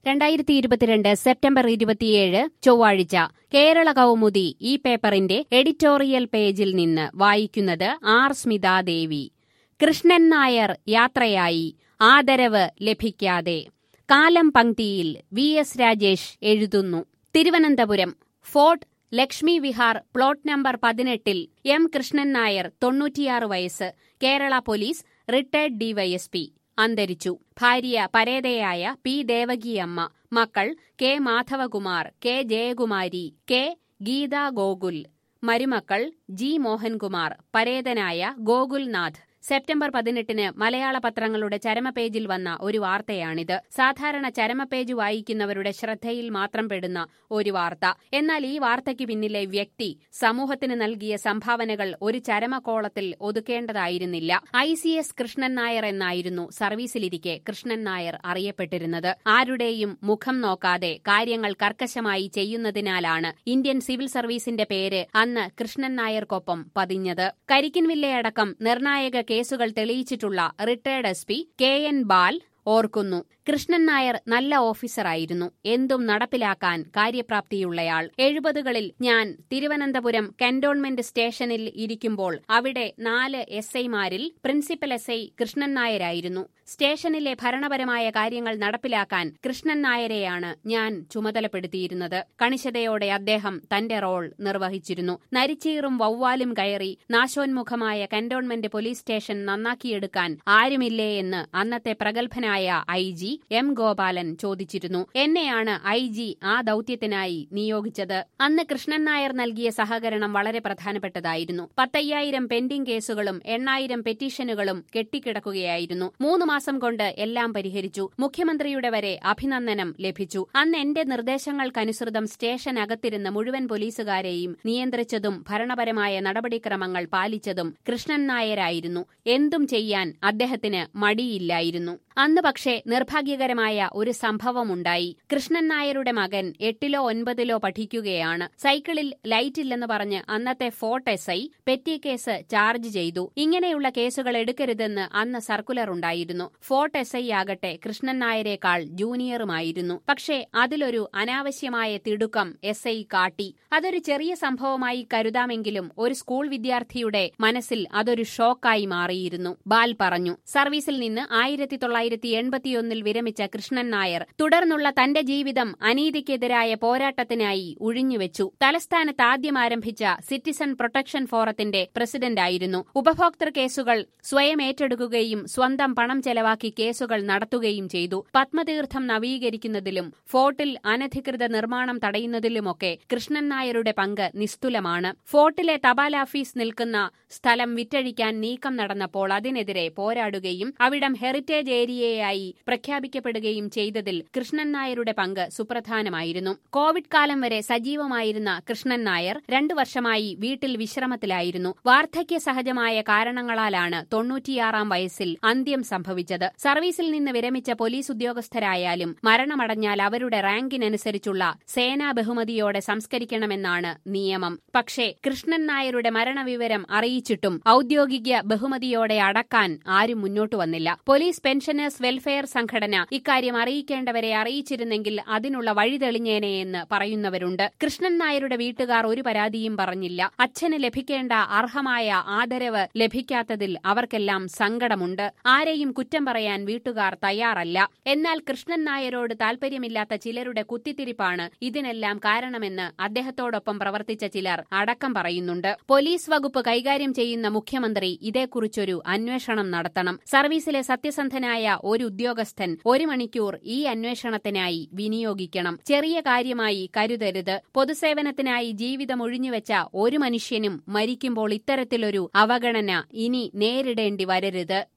രണ്ടായിരത്തി ഇരുപത്തിരണ്ട് സെപ്റ്റംബർ ഇരുപത്തിയേഴ് ചൊവ്വാഴ്ച കേരള കൗമുദി ഈ പേപ്പറിന്റെ എഡിറ്റോറിയൽ പേജിൽ നിന്ന് വായിക്കുന്നത് ആർ സ്മിതാദേവി കൃഷ്ണൻ നായർ യാത്രയായി ആദരവ് ലഭിക്കാതെ കാലം പങ്ക്തിയിൽ വി എസ് രാജേഷ് എഴുതുന്നു Thiruvananthapuram fort Lakshmi Vihar plot number പതിനെട്ടിൽ എം കൃഷ്ണൻ നായർ തൊണ്ണൂറ്റിയാറ് വയസ്സ് കേരള പോലീസ് റിട്ടയർഡ് ഡിവൈഎസ്പി അന്തരിച്ചു ഭാര്യ പരേതയായ പി ദേവകിയമ്മ മക്കൾ K Madhavakumar K Jayakumari K Geetha Gokul മരുമക്കൾ ജി മോഹൻകുമാർ പരേതനായ ഗോകുൽനാഥ് സെപ്റ്റംബർ പതിനെട്ടിന് മലയാള പത്രങ്ങളുടെ ചരമപേജിൽ വന്ന ഒരു വാർത്തയാണിത് സാധാരണ ചരമപേജ് വായിക്കുന്നവരുടെ ശ്രദ്ധയിൽ മാത്രം പെടുന്ന ഒരു വാർത്ത എന്നാൽ ഈ വാർത്തയ്ക്ക് പിന്നിലെ വ്യക്തി സമൂഹത്തിന് നൽകിയ സംഭാവനകൾ ഒരു ചരമകോളത്തിൽ ഒതുക്കേണ്ടതായിരുന്നില്ല I C S Krishnan Nair എന്നായിരുന്നു സർവീസിലിരിക്കെ കൃഷ്ണൻ നായർ അറിയപ്പെട്ടിരുന്നത് ആരുടെയും മുഖം നോക്കാതെ കാര്യങ്ങൾ കർക്കശമായി ചെയ്യുന്നതിനാലാണ് ഇന്ത്യൻ സിവിൽ സർവീസിന്റെ പേര് അന്ന് കൃഷ്ണൻ നായർക്കൊപ്പം പതിഞ്ഞത് കരിക്കിൻവില്ലയടക്കം നിർണായക കേസുകൾ തെളിയിച്ചിട്ടുള്ള retired S P K N Bal ഓർക്കുന്നു കൃഷ്ണൻ നായർ നല്ല ഓഫീസറായിരുന്നു എന്തും നടപ്പിലാക്കാൻ കാര്യപ്രാപ്തിയുള്ളയാൾ എഴുപതുകളിൽ ഞാൻ തിരുവനന്തപുരം കന്റോൺമെന്റ് സ്റ്റേഷനിൽ ഇരിക്കുമ്പോൾ അവിടെ നാല് എസ് ഐമാരിൽ പ്രിൻസിപ്പൽ എസ് ഐ കൃഷ്ണൻ നായരായിരുന്നു സ്റ്റേഷനിലെ ഭരണപരമായ കാര്യങ്ങൾ നടപ്പിലാക്കാൻ കൃഷ്ണൻ നായരെയാണ് ഞാൻ ചുമതലപ്പെടുത്തിയിരുന്നത് കണിശതയോടെ അദ്ദേഹം തന്റെ റോൾ നിർവഹിച്ചിരുന്നു നരിച്ചീറും വവ്വാലും കയറി നാശോന്മുഖമായ കന്റോൺമെന്റ് പോലീസ് സ്റ്റേഷൻ നന്നാക്കിയെടുക്കാൻ ആരുമില്ലേ എന്ന് അന്നത്തെ പ്രഗത്ഭനായ ഐ ജി എം ഗോപാലൻ ചോദിച്ചിരുന്നു എന്നെയാണ് ഐ ജി ആ ദൌത്യത്തിനായി നിയോഗിച്ചത് അന്ന് കൃഷ്ണൻ നായർ നൽകിയ സഹകരണം വളരെ പ്രധാനപ്പെട്ടതായിരുന്നു പത്തയ്യായിരം പെൻഡിംഗ് കേസുകളും എണ്ണായിരം പെറ്റീഷനുകളും കെട്ടിക്കിടക്കുകയായിരുന്നു മൂന്ന് മാസം കൊണ്ട് എല്ലാം പരിഹരിച്ചു മുഖ്യമന്ത്രിയുടെ വരെ അഭിനന്ദനം ലഭിച്ചു അന്ന് എന്റെ നിർദ്ദേശങ്ങൾക്കനുസൃതം സ്റ്റേഷനകത്തിരുന്ന മുഴുവൻ പോലീസുകാരെയും നിയന്ത്രിച്ചതും ഭരണപരമായ നടപടിക്രമങ്ങൾ പാലിച്ചതും കൃഷ്ണൻ നായരായിരുന്നു എന്തും ചെയ്യാൻ അദ്ദേഹത്തിന് മടിയില്ലായിരുന്നു അന്ന് പക്ഷേ നിർഭാഗ്യകരമായ ഒരു സംഭവമുണ്ടായി കൃഷ്ണൻ നായരുടെ മകൻ എട്ടിലോ ഒൻപതിലോ പഠിക്കുകയാണ് സൈക്കിളിൽ ലൈറ്റില്ലെന്ന് പറഞ്ഞ് അന്നത്തെ fort S I petty case charge ചെയ്തു ഇങ്ങനെയുള്ള കേസുകൾ എടുക്കരുതെന്ന് അന്ന് സർക്കുലർ ഉണ്ടായിരുന്നു ഫോർട്ട് എസ് ഐ ആകട്ടെ കൃഷ്ണൻ നായരെക്കാൾ ജൂനിയറുമായിരുന്നു പക്ഷേ അതിലൊരു അനാവശ്യമായ തിടുക്കം എസ് ഐ കാട്ടി അതൊരു ചെറിയ സംഭവമായി കരുതാമെങ്കിലും ഒരു സ്കൂൾ വിദ്യാർത്ഥിയുടെ മനസ്സിൽ അതൊരു ഷോക്കായി മാറിയിരുന്നു ബാൽ പറഞ്ഞു സർവീസിൽ നിന്ന് ആയിരത്തി തൊള്ളായിരത്തി എൺപത്തിയൊന്നിൽ വിരമിച്ച കൃഷ്ണൻ നായർ തുടർന്നുള്ള തന്റെ ജീവിതം അനീതിക്കെതിരായ പോരാട്ടത്തിനായി ഉഴിഞ്ഞുവെച്ചു തലസ്ഥാനത്ത് ആദ്യം ആരംഭിച്ച സിറ്റിസൺ പ്രൊട്ടക്ഷൻ ഫോറത്തിന്റെ പ്രസിഡന്റായിരുന്നു ഉപഭോക്തൃ കേസുകൾ സ്വയം ഏറ്റെടുക്കുകയും സ്വന്തം പണം ചെലവാക്കി കേസുകൾ നടത്തുകയും ചെയ്തു പത്മതീർത്ഥം നവീകരിക്കുന്നതിലും ഫോർട്ടിൽ അനധികൃത നിർമ്മാണം തടയുന്നതിലുമൊക്കെ കൃഷ്ണൻ നായരുടെ പങ്ക് നിസ്തുലമാണ് ഫോർട്ടിലെ തപാൽ ഓഫീസ് നിൽക്കുന്ന സ്ഥലം വിറ്റഴിക്കാൻ നീക്കം നടന്നപ്പോൾ അതിനെതിരെ പോരാടുകയും അവിടം ഹെറിറ്റേജ് ഏരിയയായി പ്രഖ്യാപിക്കപ്പെടുകയും ചെയ്തതിൽ കൃഷ്ണൻ നായരുടെ പങ്ക് സുപ്രധാനമായിരുന്നു കോവിഡ് കാലം വരെ സജീവമായിരുന്ന കൃഷ്ണൻ നായർ രണ്ടു വർഷമായി വീട്ടിൽ വിശ്രമത്തിലായിരുന്നു വാർദ്ധക്യ സഹജമായ കാരണങ്ങളാലാണ് തൊണ്ണൂറ്റിയാറാം വയസ്സിൽ അന്ത്യം സംഭവിച്ചത് സർവീസിൽ നിന്ന് വിരമിച്ച പോലീസ് ഉദ്യോഗസ്ഥരായാലും മരണമടഞ്ഞാൽ അവരുടെ റാങ്കിനനുസരിച്ചുള്ള സേനാ ബഹുമതിയോടെ സംസ്കരിക്കണമെന്നാണ് നിയമം പക്ഷേ കൃഷ്ണൻ നായരുടെ മരണവിവരം അറിയിച്ചിട്ടും ഔദ്യോഗിക ബഹുമതിയോടെ അടക്കാൻ ആരും മുന്നോട്ടു വന്നില്ല പോലീസ് പെൻഷനേഴ്സ് വെൽഫെയർ സംഘടന ഇക്കാര്യം അറിയിക്കേണ്ടവരെ അറിയിച്ചിരുന്നെങ്കിൽ അതിനുള്ള വഴി തെളിഞ്ഞേനെയെന്ന് പറയുന്നവരുണ്ട് കൃഷ്ണൻ നായരുടെ വീട്ടുകാർ ഒരു പരാതിയും പറഞ്ഞില്ല അച്ഛന് ലഭിക്കേണ്ട അർഹമായ ആദരവ് ലഭിക്കാത്തതിൽ അവർക്കെല്ലാം സങ്കടമുണ്ട് ആരെയും കുറ്റം പറയാൻ വീട്ടുകാർ തയ്യാറല്ല എന്നാൽ കൃഷ്ണൻ നായരോട് താൽപര്യമില്ലാത്ത ചിലരുടെ കുത്തിത്തിരിപ്പാണ് ഇതിനെല്ലാം കാരണമെന്ന് അദ്ദേഹത്തോടൊപ്പം പ്രവർത്തിച്ച ചിലർ അടക്കം പറയുന്നുണ്ട് പോലീസ് വകുപ്പ് കൈകാര്യം ചെയ്യുന്ന മുഖ്യമന്ത്രി ഇതേക്കുറിച്ചൊരു അന്വേഷണം നടത്തണം സർവീസിലെ സത്യസന്ധനായ ഒരു ഉദ്യോഗസ്ഥൻ ഒരു മണിക്കൂർ ഈ അന്വേഷണത്തിനായി വിനിയോഗിക്കണം ചെറിയ കാര്യമായി കരുതരുത് പൊതുസേവനത്തിനായി ജീവിതം ഒഴിഞ്ഞുവെച്ച ഒരു മനുഷ്യനും മരിക്കുമ്പോൾ ഇത്തരത്തിലൊരു അവഗണന ഇനി നേരിടേണ്ടി വരരുത്